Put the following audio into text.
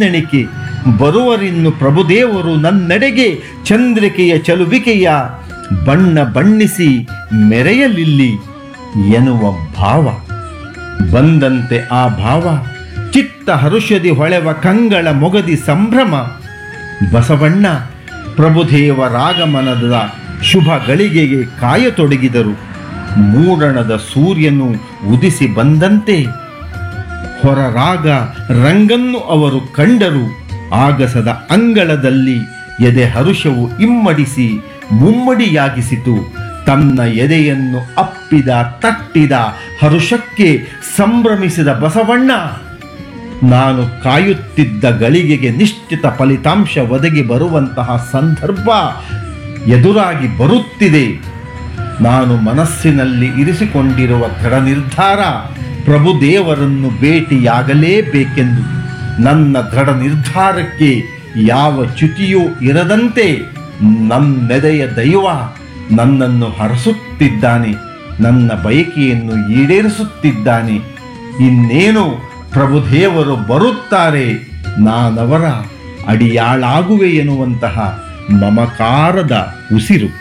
ನನ್ನೆಣಿಕೆ ಬರುವರಿನ್ನು ಪ್ರಭುದೇವರು ನನ್ನೆಡೆಗೆ ಚಂದ್ರಿಕೆಯ ಚಲುವಿಕೆಯ ಬಣ್ಣ ಬಣ್ಣಿಸಿ ಮೆರೆಯಲಿಲ್ಲಿ ಎನ್ನುವ ಭಾವ ಬಂದಂತೆ ಆ ಭಾವ ಚಿತ್ತ ಹರುಷದಿ ಹೊಳೆವ ಕಂಗಳ ಮೊಗದಿ ಸಂಭ್ರಮ ಬಸವಣ್ಣ ಪ್ರಭುದೇವರಾಗಮನದ ಶುಭ ಗಳಿಗೆಗೆ ಕಾಯತೊಡಗಿದರು ಮೂಡಣದ ಸೂರ್ಯನು ಉದಿಸಿ ಬಂದಂತೆ ಹೊರರಾಗ ರಂಗನ್ನು ಅವರು ಕಂಡರು ಆಗಸದ ಅಂಗಳದಲ್ಲಿ ಎದೆ ಹರುಷವು ಇಮ್ಮಡಿಸಿ ಮುಮ್ಮಡಿಯಾಗಿಸಿತು ತನ್ನ ಎದೆಯನ್ನು ಅಪ್ಪಿದ ತಟ್ಟಿದ ಹರುಷಕ್ಕೆ ಸಂಭ್ರಮಿಸಿದ ಬಸವಣ್ಣ ನಾನು ಕಾಯುತ್ತಿದ್ದ ಗಳಿಗೆಗೆ ನಿಶ್ಚಿತ ಫಲಿತಾಂಶ ಒದಗಿ ಬರುವಂತಹ ಸಂದರ್ಭ ಎದುರಾಗಿ ಬರುತ್ತಿದೆ ನಾನು ಮನಸ್ಸಿನಲ್ಲಿ ಇರಿಸಿಕೊಂಡಿರುವ ದೃಢ ನಿರ್ಧಾರ ಪ್ರಭುದೇವರನ್ನು ಭೇಟಿಯಾಗಲೇಬೇಕೆಂದು ನನ್ನ ದೃಢ ನಿರ್ಧಾರಕ್ಕೆ ಯಾವ ಚ್ಯುತಿಯೂ ಇರದಂತೆ ನನ್ನೆದೆಯ ದೈವ ನನ್ನನ್ನು ಹರಸುತ್ತಿದ್ದಾನೆ ನನ್ನ ಬಯಕೆಯನ್ನು ಈಡೇರಿಸುತ್ತಿದ್ದಾನೆ ಇನ್ನೇನು ಪ್ರಭುದೇವರು ಬರುತ್ತಾರೆ ನಾನವರ ಅಡಿಯಾಳಾಗುವೆ ಎನ್ನುವಂತಹ ಮಮಕಾರದ ಉಸಿರು